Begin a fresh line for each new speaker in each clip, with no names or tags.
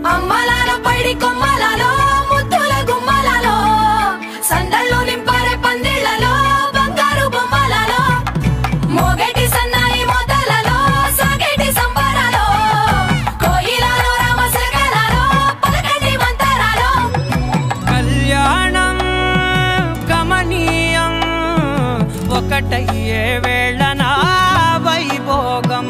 అమ్మలాలో పైడి కొమ్మలలో ముద్దుల గుమ్మలలో సందళ్ళు నింపారే పందిళ్లలో బంగారు బొమ్మలలో మోగేటి సన్నాయి మోతలలో సాగేటి సంబరాలో కోయిలలో రామశకలలో పలకటి మంతరాలో
కళ్యాణం గమనీయం ఒకటయ్యే వేళ నా వైభోగం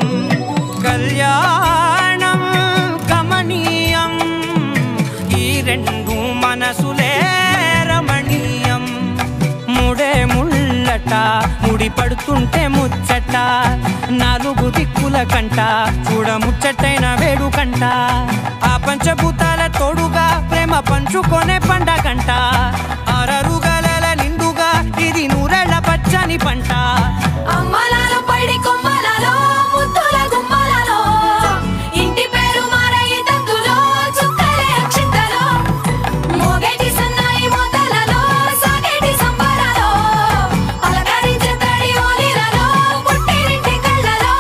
కళ్యాణం గమనీయం ఈ రెండు మనసులే రమణీయం ముడే ముళ్ళట ముడి పడుతుంటే ముచ్చట నాలుగు దిక్కుల కంట చూడ ముచ్చటైన వేడుకంట ఆ పంచభూతాల తోడుగా ప్రేమ పంచుకొనే పండగంట ఆరరు గలల నిండుగా ఇది నూరెళ్ళ పచ్చని పంట
అమ్మలాలో పైడి కొమ్మలలో ముద్దుల గుమ్మలలో ఇంటి పేరు మారయి తందులో చుక్కలే అక్షింతలో మోగేటి సన్నాయి మోతలలో సాగేటి సంబరాలో పలకరించే తడి ఓలిలలో పుట్టినింటి కళ్ళలో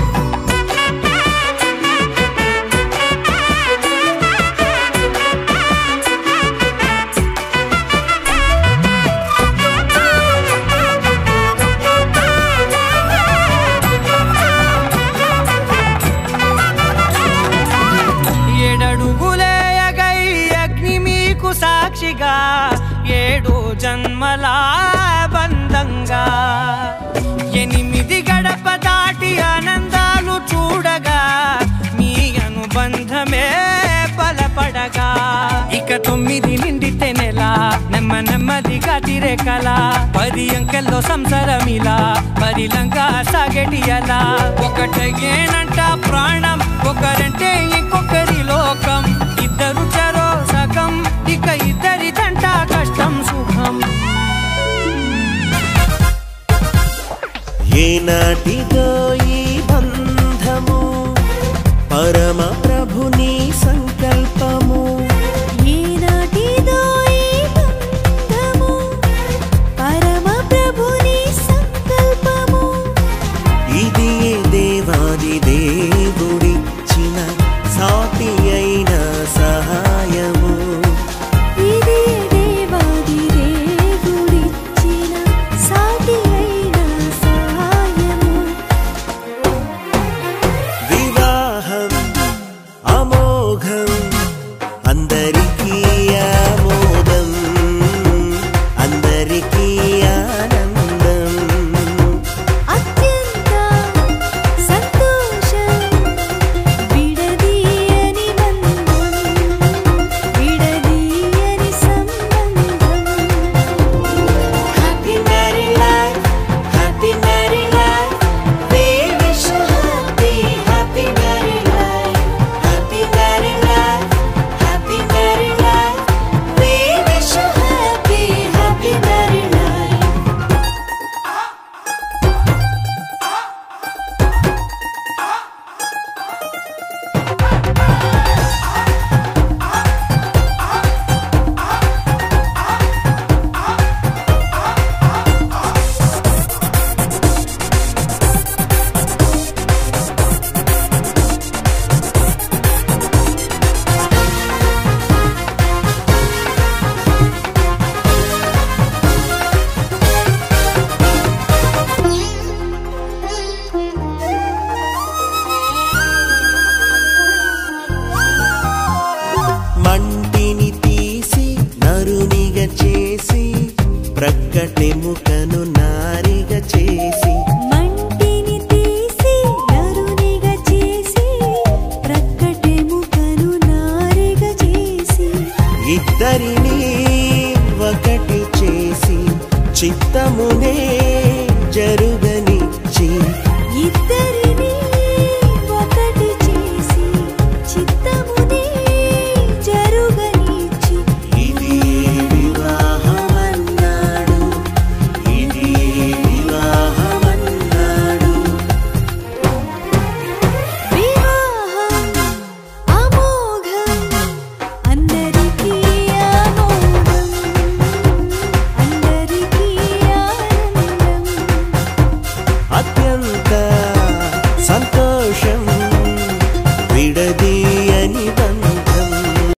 ఏడడుగులే ఎగై అగ్ని మీకు సాక్షిగా ఏడు జన్మల బంధంగా ఎనిమిది గడప దాటి ఆనందాలు చూడగా మీ అనుబంధమే బలపడగా ఇక తొమ్మిది నిండితే నెల నెమ్మ నెమ్మదిగా తిరే కల పది అంకెల్లో సంసారమిలా పరిలంగా సాగటి అలా ఒకటేనంట ప్రాణం ఒకరంటే ఇంకొకరి లోకం ఇద్దరు చరో సగం ఇక ఇద్దరి దంట కష్టం సుఖం
ఏనాటిదో ఈ బంధము పరమ ప్రభుని సంకల్పము
ఈనాటిదో ఈ బంధము పరమ ప్రభుని సంకల్పము
ఇది ఏ దేవాది దేవుడిచ్చిన సాటి అయిన సహాయము
ఇది దేవాది దేవుడిచ్చిన సాటి అయిన సహాయము
వివాహం అమోఘం అందరికీ ఆమోదం అందరికీ ఆనందం
అత్యంత సంతోషం విడదీయని బంధం విడదీయని సంబంధం
Happy married life, happy married life. We wish you happy, happy married life. Happy married life, happy married life. We wish you happy, happy married life. మంటిని తీసి నరునిగా చేసి ప్రక్కటెముకను నారిగా చేసి
మంటిని తీసి నరునిగా చేసి ప్రక్కటెముకను నారిగా చేసి
ఇద్దరిని ఒకటి చేసి చిత్తమును